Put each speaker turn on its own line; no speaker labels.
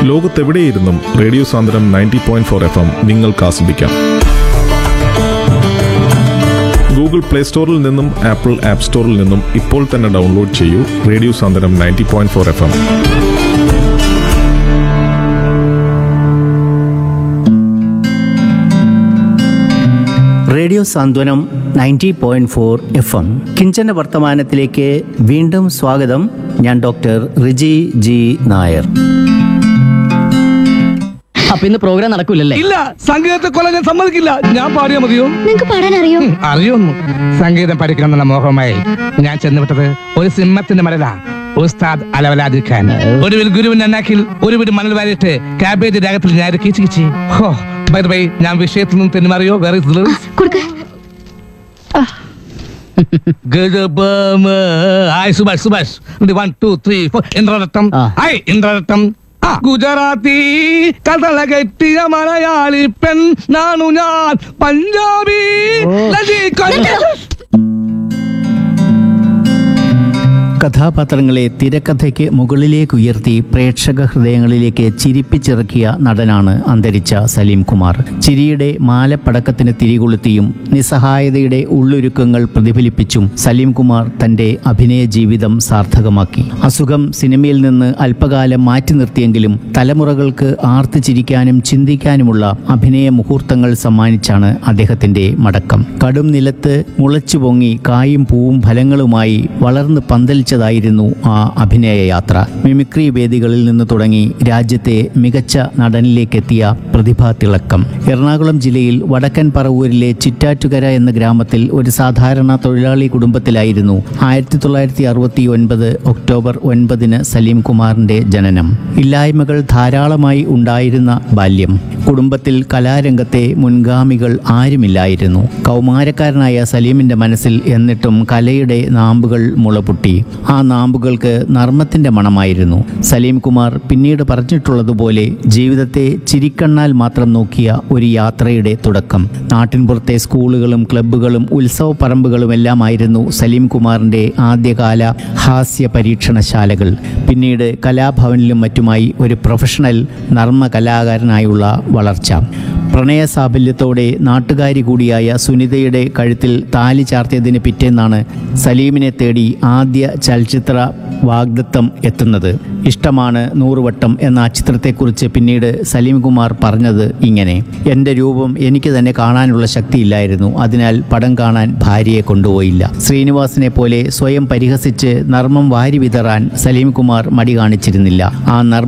ലോകത്തെവിടെയിരുന്നും radio Sandram ninety point four F M നിങ്ങൾക്ക് ആസ്വദിക്കാം Google play സ്റ്റോറിൽ നിന്നും ആപ്പിൾ ആപ്പ് സ്റ്റോറിൽ നിന്നും ഇപ്പോൾ തന്നെ ഡൗൺലോഡ് ചെയ്യൂ radio Sandram ninety point four F M
radio Santhwanam ninety point four F M കിഞ്ചന വർത്തമാനത്തിലേക്ക് വീണ്ടും സ്വാഗതം ഞാൻ ഡോക്ടർ റിജി ജി നായർ
അപ്പൊ ഇന്ന് പ്രോഗ്രാം നടക്കൂലല്ലേ
ഇല്ല സംഗീതത്തെ കൊല്ലാൻ ഞാൻ സമ്മതിക്കില്ല ഞാൻ പാടിയാ മതിയോ
നിങ്ങക്ക് പാടാൻ അറിയോ
ഉം, അറിയൊന്നു സംഗീതം പഠിക്കണമെന്നുള്ള മോഹമായി ഞാൻ ചെന്നുവിട്ടത് ഒരു സിംഹത്തിന്റെ മരല ഉസ്താദ് അലവലാദിഖാൻ ഒടുവിൽ ഗുരുവിൻ അന്നാക്കിൽ ഒരു വീട് മണൽ വാരിയിട്ട് കാബേജ് രാഗത്തിൽ ഞാൻ കീച്ചു കിച്ചി ഹോ ബൈ ബൈ ഞാൻ വിഷയത്തിൽ നിന്ന് തെന്നുമാറിയോ വേറെ
കൊടുക്ക
hi Subhash Subhash one two three four Indraratnam
ആ.
ഹായ് ഇന്ദ്രരത്നം ആ, ഗുജറാത്തി കഥള കെട്ടിയ മലയാളി പെൺ നാണു ഞാൻ പഞ്ചാബി ലജി കൊഞ്ച-
കഥാപാത്രങ്ങളെ തിരക്കഥയ്ക്ക് മുകളിലേക്ക് ഉയർത്തി പ്രേക്ഷക ഹൃദയങ്ങളിലേക്ക് ചിരിപ്പിച്ചിറക്കിയ നടനാണ് അന്തരിച്ച സലീം കുമാർ ചിരിയുടെ മാലപ്പടക്കത്തിന് തിരികൊളുത്തിയും നിസ്സഹായതയുടെ ഉള്ളൊരുക്കങ്ങൾ പ്രതിഫലിപ്പിച്ചും സലീം കുമാർ തന്റെ അഭിനയ ജീവിതം സാർത്ഥകമാക്കി അസുഖം സിനിമയിൽ നിന്ന് അല്പകാലം മാറ്റി നിർത്തിയെങ്കിലും തലമുറകൾക്ക് ആർത്ത് ചിരിക്കാനും ചിന്തിക്കാനുമുള്ള അഭിനയ മുഹൂർത്തങ്ങൾ സമ്മാനിച്ചാണ് അദ്ദേഹത്തിന്റെ മടക്കം കടും നിലത്ത് മുളച്ചു പൊങ്ങി കായും പൂവും ഫലങ്ങളുമായി വളർന്ന് പന്തലിച്ചതായിരുന്നു ആ അഭിനയ യാത്ര മിമിക്രി വേദികളിൽ നിന്ന് തുടങ്ങി രാജ്യത്തെ മികച്ച നടനിലേക്കെത്തിയ പ്രതിഭാതിളക്കം എറണാകുളം ജില്ലയിൽ വടക്കൻ പറവൂരിലെ ചിറ്റാറ്റുകര എന്ന ഗ്രാമത്തിൽ ഒരു സാധാരണ തൊഴിലാളി കുടുംബത്തിലായിരുന്നു ആയിരത്തി തൊള്ളായിരത്തി അറുപത്തി ഒൻപത് ഒക്ടോബർ ഒൻപതിന് സലീം കുമാറിന്റെ ജനനം ഇല്ലായ്മകൾ ധാരാളമായി ഉണ്ടായിരുന്ന ബാല്യം കുടുംബത്തിൽ കലാരംഗത്തെ മുൻഗാമികൾ ആരുമില്ലായിരുന്നു കൗമാരക്കാരനായ സലീമിന്റെ മനസ്സിൽ എന്നിട്ടും കലയുടെ നാമ്പുകൾ മുളപൊട്ടി ആ നാമ്പുകൾക്ക് നർമ്മത്തിന്റെ മണമായിരുന്നു സലീം കുമാർ പിന്നീട് പറഞ്ഞിട്ടുള്ളതുപോലെ ജീവിതത്തെ ചിരിക്കണ്ണാൽ മാത്രം നോക്കിയ ഒരു യാത്രയുടെ തുടക്കം നാട്ടിൻപുറത്തെ സ്കൂളുകളും ക്ലബ്ബുകളും ഉത്സവ പറമ്പുകളുമെല്ലാമായിരുന്നു സലീം കുമാറിന്റെ ആദ്യകാല ഹാസ്യ പരീക്ഷണശാലകൾ പിന്നീട് കലാഭവനിലും മറ്റുമായി ഒരു പ്രൊഫഷണൽ നർമ്മ കലാകാരനായുള്ള വളർച്ച പ്രണയ സാഫല്യത്തോടെ നാട്ടുകാരി കൂടിയായ സുനിതയുടെ കഴുത്തിൽ താലി ചാർത്തിയതിന് പിറ്റേന്നാണ് സലീമിനെ തേടി ആദ്യ ചലച്ചിത്ര വാഗ്ദത്തം എത്തുന്നത് ഇഷ്ടമാണ് നൂറുവട്ടം എന്ന ആ ചിത്രത്തെക്കുറിച്ച് പിന്നീട് സലീം കുമാർ പറഞ്ഞത് ഇങ്ങനെ എൻ്റെ രൂപം എനിക്ക് തന്നെ കാണാനുള്ള ശക്തിയില്ലായിരുന്നു അതിനാൽ പടം കാണാൻ ഭാര്യയെ കൊണ്ടുപോയില്ല ശ്രീനിവാസനെ പോലെ സ്വയം പരിഹസിച്ച് നർമ്മം വാരി വിതറാൻ സലീം കുമാർ മടി കാണിച്ചിരുന്നില്ല ആ നർമ്മ